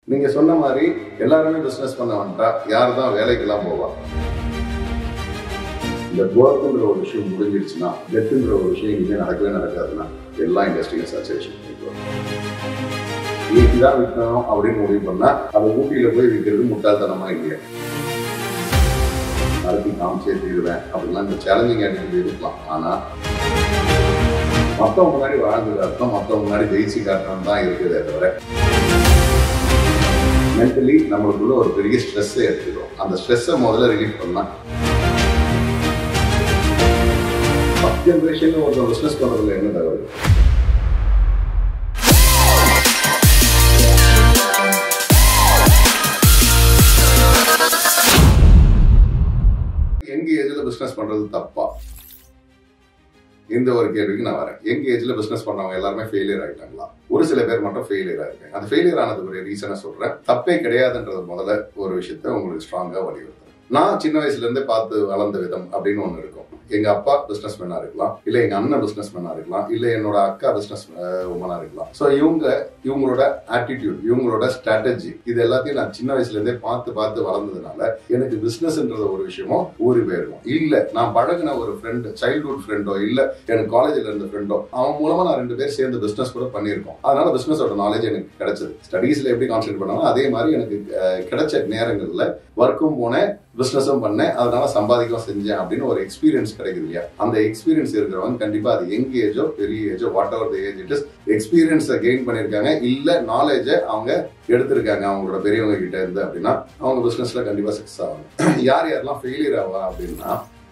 நீங்க சொன்ன மாதிரி எல்லாருமே பிசினஸ் பண்ண வந்துட்டா யார் தான் வேலைக்கெல்லாம் போவா இந்த குரோத்துன்ற ஒரு விஷயம் முடிஞ்சிடுச்சுன்னா டெத்துன்ற ஒரு விஷயம் இனிமேல் நடக்கவே நடக்காதுன்னா எல்லா இண்டஸ்ட்ரியும் சச்சுவேஷன் இன்னைக்கு தான் விற்கணும் அப்படின்னு முடிவு பண்ணா அதை ஊட்டியில போய் விற்கிறது முட்டாள்தனமா இல்லையா நடத்தி காமிச்சே தீருவேன் அப்படிலாம் இந்த சேலஞ்சிங் ஆட்டிடியூட் இருக்கலாம் ஆனா மத்தவங்க முன்னாடி வாழ்ந்தது அர்த்தம் மத்தவங்க முன்னாடி ஜெயிச்சு காட்டணும் தான் இருக்குதே தவிர மென்டலி நம்மளுக்குள்ள ஒரு பெரிய ஸ்ட்ரெஸ்ஸை எடுத்துக்கிறோம் அந்த ஸ்ட்ரெஸ்ஸை முதல்ல ரிலீஃப் பண்ணா ஃபஸ்ட் ஜென்ரேஷன் ஒரு பிஸ்னஸ் பண்ணுறதுல என்ன தகவல் எங்க ஏஜ்ல பிசினஸ் பண்றது தப்பா இந்த ஒரு கேள்விக்கு நான் வரேன் எங்க ஏஜ்ல பிசினஸ் பண்ணவங்க எல்லாருமே ஃபெயிலியர் ஆயிட்டாங்களா ஒரு சில பேர் மட்டும் ஃபெயிலியர் ஆயிருக்காங்க அந்த ஃபெயிலியர் ஆனதுக்குரிய ரீசனை சொல்றேன் தப்பே கிடையாதுன்றது முதல்ல ஒரு விஷயத்த உங்களுக்கு ஸ்ட்ராங்கா வலியுறுத்துறேன் நான் சின்ன வயசுல இருந்தே பார்த்து வளர்ந்த விதம் அப்படின்னு ஒண்ணு இருக்கும் எங்க அப்பா பிசினஸ் மேனா இருக்கலாம் இல்ல எங்க அண்ணன் பிசினஸ் மேனா இருக்கலாம் இல்ல என்னோட அக்கா பிசினஸ் உமனா இருக்கலாம் சோ இவங்க இவங்களோட ஆட்டிடியூட் இவங்களோட ஸ்ட்ராட்டஜி இது எல்லாத்தையும் நான் சின்ன வயசுல இருந்தே பார்த்து பார்த்து வளர்ந்ததுனால எனக்கு பிசினஸ்ன்றது ஒரு விஷயமோ ஊறி போயிருக்கும் இல்ல நான் பழகின ஒரு ஃப்ரெண்டு சைல்ட்ஹுட் ஃப்ரெண்டோ இல்ல எனக்கு காலேஜ்ல இருந்த ஃப்ரெண்டோ அவன் மூலமா நான் ரெண்டு பேர் சேர்ந்து பிசினஸ் கூட பண்ணியிருக்கோம் அதனால பிசினஸோட நாலேஜ் எனக்கு கிடைச்சது ஸ்டடீஸ்ல எப்படி கான்சென்ட்ரேட் பண்ணாலும் அதே மாதிரி எனக்கு அஹ், கிடைச்ச நேரங்கள்ல ஒர்க்கும் போனேன் பிசினஸும் பண்ணேன் அதனால சம்பாதிக்கவும் செஞ்சேன் அப்படின்னு ஒரு எக்ஸ்பீரியன்ஸ் கிடைக்குது இல்லையா அந்த எக்ஸ்பீரியன்ஸ் இருக்கிறவங்க கண்டிப்பா அது யங் ஏஜோ பெரிய ஏஜோ what ever the age it is எக்ஸ்பீரியன்ஸை கெயின் பண்ணியிருக்காங்க இல்ல நாலேஜை அவங்க எடுத்திருக்காங்க அவங்களோட பெரியவங்க கிட்ட இருந்து அப்படின்னா அவங்க பிசினஸ்ல கண்டிப்பா சக்சஸ் ஆவாங்க யார் யாரெல்லாம் ஃபெயிலியர் ஆவா அப்படின்னா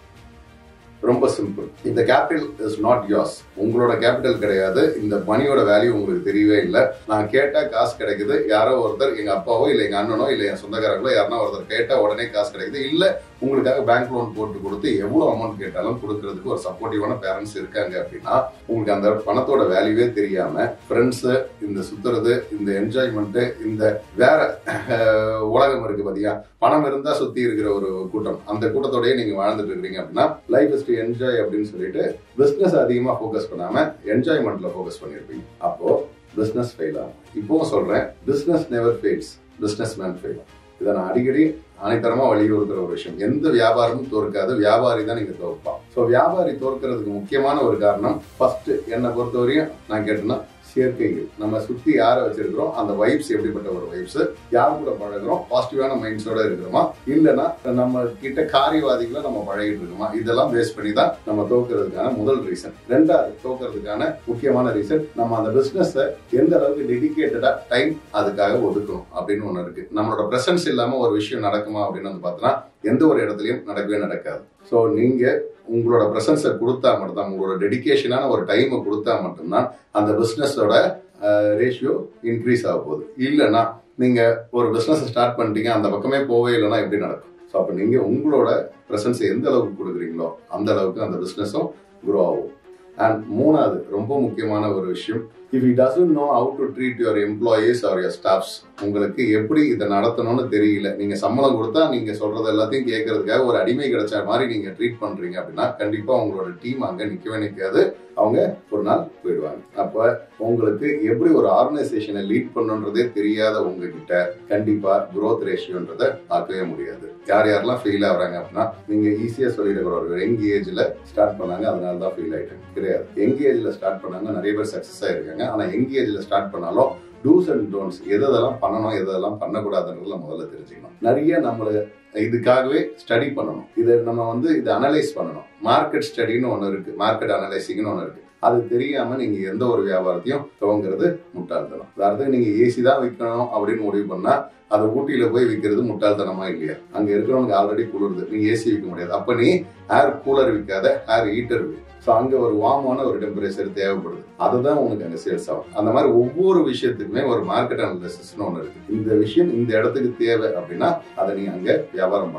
ரொம்ப சிம்பிள் இந்த கேபிட்டல் இஸ் நாட் yours உங்களோட கேபிட்டல் கிடையாது இந்த மணியோட வேல்யூ உங்களுக்கு தெரியவே இல்லை நான் கேட்டா காசு கிடைக்குது யாரோ ஒருத்தர் எங்க அப்பாவோ இல்ல எங்க அண்ணனோ இல்ல என் சொந்தக்காரங்களோ யாருன்னா ஒருத்தர் கேட்டா உடனே காசு கிடைக்குது இல்ல உங்களுக்காக பேங்க் லோன் போட்டு கொடுத்து எவ்வளவு அமௌண்ட் கேட்டாலும் கொடுக்கறதுக்கு ஒரு சப்போர்ட்டிவான பேரண்ட்ஸ் இருக்காங்க அப்படின்னா உங்களுக்கு அந்த பணத்தோட வேல்யூவே தெரியாம ஃப்ரெண்ட்ஸ் இந்த சுத்துறது இந்த என்ஜாய்மெண்ட் இந்த வேற அஹ், உலகம் இருக்கு பாத்தியா பணம் இருந்தா சுத்தி இருக்கிற ஒரு கூட்டம் அந்த கூட்டத்தோடயே நீங்க வாழ்ந்துட்டு இருக்கீங்க அப்படின்னா லைஃப் இஸ் டு என்ஜாய் அப்படின்னு சொல்லிட்டு பிசினஸ் அதிகமா ஃபோக்கஸ் பண்ணாம என்ஜாய்மெண்ட்ல ஃபோக்கஸ் பண்ணிருப்பீங்க அப்போ பிசினஸ் ஃபெயில் ஆகும் இப்போவும் சொல்றேன் business never fails business man fail இதை நான் அடிக்கடி ஆணித்தரமா வலியுறுத்துற ஒரு விஷயம் எந்த வியாபாரமும் தோற்காது வியாபாரி தான் நீங்க தோற்பான் ஸோ வியாபாரி தோற்கிறதுக்கு முக்கியமான ஒரு காரணம் ஃபர்ஸ்ட் என்னை பொறுத்தவரையும் நான் கேட்டேன்னா சேர்க்கைகள் நம்ம சுத்தி யாரை வச்சிருக்கிறோம் அந்த வைப்ஸ் எப்படிப்பட்ட ஒரு வைப்ஸ் யார் கூட பழகுறோம் பாசிட்டிவான மைண்ட்ஸோட இருக்கிறோமா இல்லைன்னா நம்ம கிட்ட காரியவாதிகளை நம்ம பழகிட்டு இருக்கோமா இதெல்லாம் பேஸ் பண்ணி தான் நம்ம தோக்கிறதுக்கான முதல் ரீசன் ரெண்டாவது தோக்கிறதுக்கான முக்கியமான ரீசன் நம்ம அந்த பிசினஸ் எந்த அளவுக்கு டெடிகேட்டடா டைம் அதுக்காக ஒதுக்கணும் அப்படின்னு ஒண்ணு இருக்கு நம்மளோட பிரசன்ஸ் இல்லாம ஒரு விஷயம் நடக்குமா அப்படின்னு வந்து பார்த்தோன்னா எந்த ஒரு இடத்துலயும் நடக்கவே நடக்காது ஸோ நீங்க உங்களோட பிரசன்ஸை கொடுத்தா மட்டும்தான் உங்களோட டெடிகேஷனான ஒரு டைமை கொடுத்தா மட்டும்தான் அந்த பிஸ்னஸோட ரேஷியோ இன்க்ரீஸ் ஆக போகுது இல்லைன்னா நீங்க ஒரு பிஸ்னஸ் ஸ்டார்ட் பண்ணிட்டீங்க அந்த பக்கமே போவே இல்லைன்னா எப்படி நடக்கும் ஸோ அப்போ நீங்க உங்களோட பிரசன்ஸ் எந்த அளவுக்கு கொடுக்குறீங்களோ அந்த அளவுக்கு அந்த பிஸ்னஸும் க்ரோ ஆகும் அண்ட் மூணாவது ரொம்ப முக்கியமான ஒரு விஷயம் if you doesn't know how to treat your employees or your staffs உங்களுக்கு எப்படி இதை நடத்தணும்னு தெரியல நீங்க சம்பளம் கொடுத்தா நீங்க சொல்றது எல்லாத்தையும் கேட்கறதுக்காக ஒரு அடிமை கிடைச்ச மாதிரி நீங்க ட்ரீட் பண்றீங்க அப்படின்னா கண்டிப்பா உங்களோட டீம் அங்க நிக்கவே நிக்காது அவங்க ஒரு நாள் போயிடுவாங்க அப்ப உங்களுக்கு எப்படி ஒரு ஆர்கனைசேஷனை லீட் பண்ணுன்றதே தெரியாத உங்ககிட்ட கண்டிப்பா growth ரேஷியோன்றதை பார்க்கவே முடியாது யார் யாரெல்லாம் ஃபெயில் ஆகுறாங்க அப்படின்னா நீங்க ஈஸியா சொல்லிடுற ஒரு யங் ஏஜ்ல ஸ்டார்ட் பண்ணாங்க அதனால தான் ஃபெயில் ஆயிட்டாங்க கிடையாது யங் ஏஜ்ல ஸ்டார்ட் பண்ணாங்க நிறைய பேர் சக்சஸ் ஆயிருக்காங்க ஆனா யங் ஏஜ்ல ஸ்டார்ட் பண்ணாலும் டூஸ் அண்ட் டோன்ஸ் எதெல்லாம் பண்ணணும் எதெல்லாம் பண்ணக்கூடாதுன்றதுல முதல்ல தெரிஞ்சுக்கணும் நிறைய நம்மள இதுக்காகவே ஸ்டடி பண்ணணும் இதை நம்ம வந்து இதை அனலைஸ் பண்ணணும் மார்க்கெட் ஸ்டடின்னு ஒன்று இருக்கு மார்க்கெட் அனலைசிங்னு ஒன்று இருக்கு அது தெரியாம நீங்க எந்த ஒரு வியாபாரத்தையும் துவங்குறது முட்டாள்தனம் அதாவது நீங்க ஏசி தான் விற்கணும் அப்படின்னு முடிவு பண்ணா அது ஊட்டியில போய் விற்கிறது முட்டாள்தனமா இல்லையா அங்க இருக்கிறவனுக்கு ஆல்ரெடி குளிருது நீ ஏசி விற்க முடியாது அப்ப நீ ஏர் கூலர் விற்காத ஏர் ஹீட்டர் வி ஸோ அங்க ஒரு வார்மான ஒரு டெம்பரேச்சர் தேவைப்படுது அதுதான் உனக்கு அங்க சேல்ஸ் ஆகும் அந்த மாதிரி ஒவ்வொரு விஷயத்துக்குமே ஒரு மார்க்கெட் அனாலிசிஸ்னு ஒன்று இருக்கு இந்த விஷயம் இந்த இடத்துக்கு தேவை அப்படின்னா அதை நீ அங்க வியாபாரம் பண்ணணும்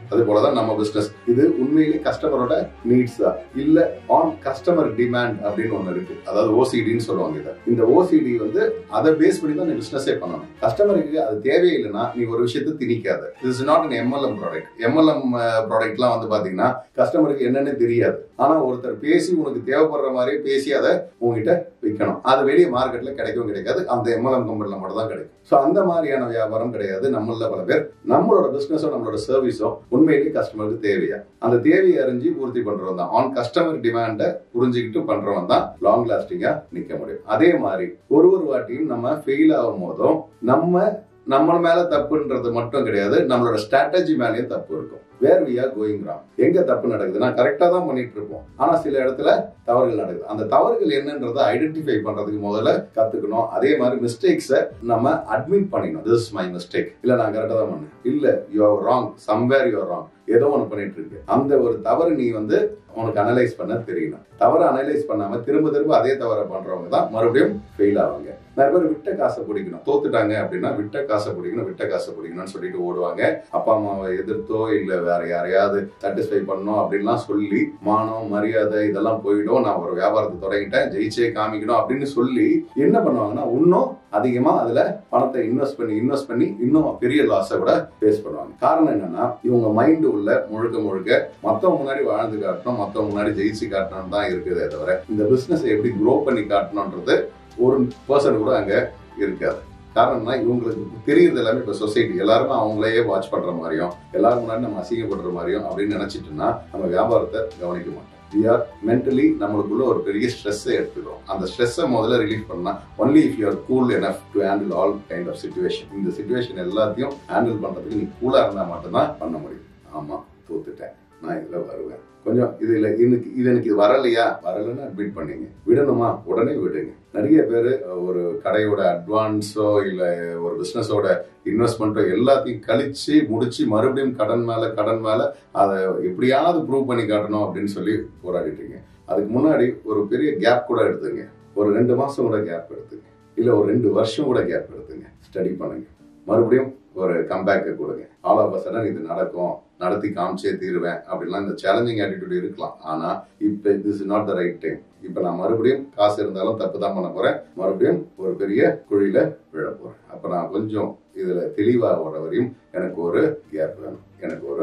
அது போலதான் நம்ம பிசினஸ் இது உண்மையிலேயே கஸ்டமரோட நீட்ஸ் தான் இல்ல ஆன் கஸ்டமர் டிமாண்ட் அப்படின்னு ஒண்ணு இருக்கு அதாவது ஓசிடின்னு சொல்லுவாங்க இதை இந்த ஓசிடி வந்து அதை பேஸ் பண்ணி தான் நீ பிசினஸே பண்ணணும் கஸ்டமருக்கு அது தேவையில்லைன்னா நீ ஒரு விஷயத்தை திணிக்காத this is not an MLM product MLM ப்ராடக்ட்லாம் வந்து பாத்தீங்கன்னா கஸ்டமருக்கு என்னன்னு தெரியாது ஆனா ஒருத்தர் பேசி உனக்கு தேவைப்படுற மாதிரி பேசி அதை உங்ககிட்ட விற்கணும் அது வெளியே மார்க்கெட்ல கிடைக்கவும் கிடைக்காது அந்த எம்எல்எம் கம்பெனில மட்டும் தான் கிடைக்கும் ஸோ அந்த மாதிரியான வியாபாரம் கிடையாது நம்மள பல பேர் நம்மளோட பிசினஸோ நம்மளோட சர்வீஸோ உண்மையிலேயே கஸ்டமருக்கு தேவையா அந்த தேவையை அறிஞ்சு பூர்த்தி பண்றவன் தான் ஆன் கஸ்டமர் டிமாண்டை புரிஞ்சுக்கிட்டு பண்றவன் தான் லாங் லாஸ்டிங்கா நிக்க முடியும் அதே மாதிரி ஒரு ஒரு வாட்டியும் நம்ம ஃபெயில் ஆகும் போதும் நம்ம நம்ம மேல தப்புன்றது மட்டும் கிடையாது நம்மளோட ஸ்ட்ராட்டஜி மேலேயும் தப்பு இருக்கும் where we are going wrong எங்க தப்பு நடக்குது நான் கரெக்டா தான் பண்ணிட்டு இருப்போம் ஆனா சில இடத்துல தவறுகள் நடக்குது அந்த தவறுகள் என்னன்றதை ஐடென்டிஃபை பண்றதுக்கு முதல்ல கத்துக்கணும் அதே மாதிரி மிஸ்டேக்ஸை நம்ம அட்மிட் பண்ணிக்கணும் திஸ் இஸ் மை மிஸ்டேக் இல்ல நான் கரெக்டா தான் பண்ணேன் இல்ல you are wrong somewhere you are wrong ஏதோ ஒன்று பண்ணிட்டு இருக்கு அந்த ஒரு தவறு நீ வந்து உனக்கு அனலைஸ் பண்ண தெரியணும் தவறு அனலைஸ் பண்ணாம திரும்ப திரும்ப அதே தவறை பண்றவங்க தான் மறுபடியும் ஃபெயில் ஆவாங்க நிறைய பேர் விட்ட காசை பிடிக்கணும் தோத்துட்டாங்க அப்படின்னா விட்ட காசை பிடிக்கணும் விட்ட காசை பிடிக்கணும்னு சொல்லிட்டு ஓடுவாங்க அப்பா அம்மாவை எதிர்த்தோ இல்ல வேற யாரையாவது சாட்டிஸ்ஃபை பண்ணணும் அப்படின்லாம் சொல்லி மானம் மரியாதை இதெல்லாம் போயிடும் நான் ஒரு வியாபாரத்தை தொடங்கிட்டேன் ஜெயிச்சே காமிக்கணும் அப்படின்னு சொல்லி என்ன பண்ணுவாங்கன்னா இன்னும் அதிகமா அதுல பணத்தை இன்வெஸ்ட் பண்ணி இன்வெஸ்ட் பண்ணி இன்னும் பெரிய லாஸை கூட ஃபேஸ் பண்ணுவாங்க காரணம் என்னன்னா இவங்க மைண்டு உள்ள முழுக்க முழுக்க மத்தவங்க முன்னாடி வாழ்ந்து காட்டணும் மத்தவங்க முன்னாடி ஜெயிச்சு காட்டணும் தான் இருக்குதே தவிர இந்த பிசினஸ் எப்படி க்ரோ பண்ணி காட்டணும்ன்றது ஒரு பர்சன் கூட அங்க இருக்காது காரணம்னா இவங்களுக்கு தெரியுது எல்லாமே இப்ப சொசைட்டி எல்லாருமே அவங்களையே வாட்ச் பண்ற மாதிரியும் எல்லாரும் முன்னாடி நம்ம அசிங்கப்படுற மாதிரியும் அப்படின்னு நினைச்சிட்டுன்னா நம்ம வியாபாரத்தை கவனிக்க மாட்டோம் வி ஆர் மென்டலி நம்மளுக்குள்ள ஒரு பெரிய ஸ்ட்ரெஸ்ஸை எடுத்துக்கிறோம் அந்த ஸ்ட்ரெஸ்ஸை முதல்ல ரிலீஃப் பண்ணா only if you're cool enough to handle all kind of situation இந்த சுச்சுவேஷன் எல்லாத்தையும் ஹேண்டில் பண்றதுக்கு நீ கூலா இருந்தா மட்டும்தான் பண்ண முடியும் ஆமா தோத்துட்டேன் நான் இதுல வருவேன் கொஞ்சம் இதுல இன்னைக்கு இது எனக்கு இது வரலையா வரலன்னு அட்மிட் பண்ணீங்க விடணுமா உடனே விடுங்க நிறைய பேர் ஒரு கடையோட அட்வான்ஸோ இல்ல ஒரு பிசினஸோட இன்வெஸ்ட்மெண்ட்டோ எல்லாத்தையும் கழிச்சு முடிச்சு மறுபடியும் கடன் மேல கடன் மேல அதை எப்படியாவது ப்ரூவ் பண்ணி காட்டணும் அப்படின்னு சொல்லி போராடிட்டீங்க அதுக்கு முன்னாடி ஒரு பெரிய கேப் கூட எடுத்துங்க ஒரு ரெண்டு மாசம் கூட கேப் எடுத்துங்க இல்ல ஒரு ரெண்டு வருஷம் கூட கேப் எடுத்துங்க ஸ்டடி பண்ணுங்க மறுபடியும் ஒரு கம்பேக்கை கொடுங்க ஆல் ஆஃப் சடன் இது நடக்கும் நடத்தி காமிச்சே தீருவேன் அப்படின்லாம் இந்த சேலஞ்சிங் ஆட்டிடியூட் இருக்கலாம் ஆனா இப்ப this is not the right time இப்ப நான் மறுபடியும் காசு இருந்தாலும் தப்பு தான் பண்ண போறேன் மறுபடியும் ஒரு பெரிய குழியில விழ போறேன் அப்ப நான் கொஞ்சம் இதுல தெளிவா வர வரையும் எனக்கு ஒரு கேப் வேணும் எனக்கு ஒரு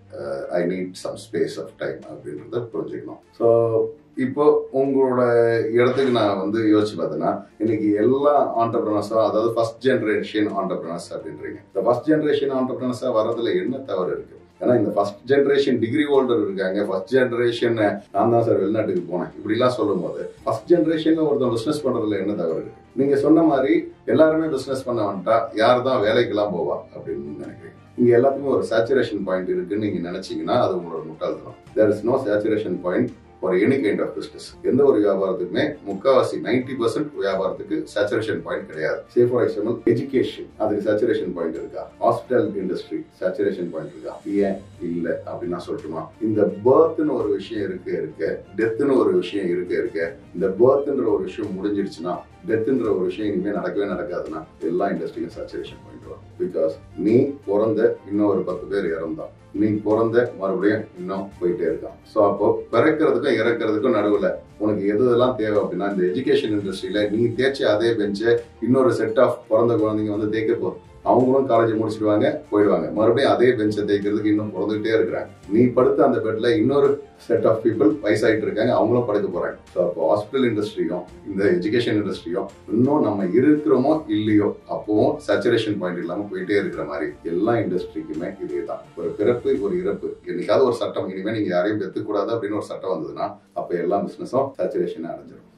I need some space of time அப்படின்றத புரிஞ்சுக்கணும் ஸோ இப்போ உங்களோட இடத்துக்கு நான் வந்து யோசிச்சு பார்த்தேன்னா இன்னைக்கு எல்லா ஆண்டர்பிரினர்ஸும் அதாவது ஃபர்ஸ்ட் ஜென்ரேஷன் ஆண்டர்பிரினர்ஸ் அப்படின்றீங்க இந்த ஃபர்ஸ்ட் ஜென்ரேஷன் ஆண்டர்பிரினர்ஸா வரதுல என்ன தவறு இருக்கு ஏன்னா இந்த ஃபர்ஸ்ட் ஜென்ரேஷன் டிகிரி ஹோல்டர் இருக்காங்க ஃபர்ஸ்ட் ஜென்ரேஷன் நான் தான் சார் வெளிநாட்டுக்கு போனேன் இப்படிலாம் சொல்லும் போது ஃபர்ஸ்ட் ஜென்ரேஷன்ல ஒருத்தன் பிசினஸ் பண்றதுல என்ன தவறு இருக்கு நீங்க சொன்ன மாதிரி எல்லாருமே பிசினஸ் பண்ண வந்துட்டா யார் தான் வேலைக்கெல்லாம் போவா அப்படின்னு நினைக்கிறீங்க இங்க எல்லாத்துக்கும் ஒரு சேச்சுரேஷன் பாயிண்ட் இருக்குன்னு நீங்க நினைச்சீங்கன்னா அது உங்களோட முட்டாள்தனம் there is no saturation point for any kind of business எந்த ஒரு வியாபாரத்துக்குமே முக்காவாசி நைன்டி பர்சன்ட் வியாபாரத்துக்கு சேச்சுரேஷன் பாயிண்ட் கிடையாது சே ஃபார் எக்ஸாம்பிள் எஜுகேஷன் அதுக்கு சேச்சுரேஷன் பாயிண்ட் இருக்கா ஹாஸ்பிட்டல் இண்டஸ்ட்ரி சேச்சுரேஷன் பாயிண்ட் இருக்கா ஏன் இல்ல அப்படின்னு நான் சொல்லட்டுமா இந்த பர்த்னு ஒரு விஷயம் இருக்கு இருக்கு டெத்னு ஒரு விஷயம் இருக்கு இருக்கு இந்த பர்த்ன்ற ஒரு விஷயம் முடிஞ்சிடுச்சுன்னா டெத்ன்ற ஒரு விஷயம் இனிமே நடக்கவே நடக்காதுன்னா எல்லா இண்டஸ்ட்ரியும் சேச்சுரேஷன் பாயிண்ட் வரும் பிகாஸ் நீ பிறந்த இன்னும் ஒரு பத்து பேர் இறந்தான் நீ பிறந்த மறுபடியும் இன்னும் போயிட்டே இருக்கான் ஸோ அப்போ பிறக்கிறதுக்கும் இறக்கிறதுக்கும் நடுவில் உனக்கு எது எதெல்லாம் தேவை அப்படின்னா இந்த எஜுகேஷன் இண்டஸ்ட்ரியில நீ தேய்ச்ச அதே பெஞ்சை இன்னொரு செட் ஆஃப் பிறந்த குழந்தைங்க வந்து தேய்க்க போதும் அவங்களும் காலேஜ் முடிச்சிடுவாங்க போயிடுவாங்க மறுபடியும் அதே பெஞ்சை தேய்க்கிறதுக்கு இன்னும் பிறந்துகிட்டே இருக்கிறாங்க நீ படுத்த அந்த பெட்ல இன்னொரு செட் ஆஃப் பீப்புள் வயசாயிட்டு இருக்காங்க அவங்களும் படுக்க போறாங்க ஸோ அப்போ ஹாஸ்பிட்டல் இண்டஸ்ட்ரியும் இந்த எஜுகேஷன் இண்டஸ்ட்ரியும் இன்னும் நம்ம இருக்கிறோமோ இல்லையோ அப்பவும் சேச்சுரேஷன் பாயிண்ட் இல்லாம போயிட்டே இருக்கிற மாதிரி எல்லா இண்டஸ்ட்ரிக்குமே இதே தான் ஒரு பிறப்பு ஒரு இறப்பு என்னைக்காவது ஒரு சட்டம் இனிமே நீங்க யாரையும் பெத்துக்கூடாது அப்படின்னு ஒரு சட்டம் வந்ததுன்னா அப்ப எல்லா பிசினஸும் சேச்சுரேஷன் அடைஞ்சிடும்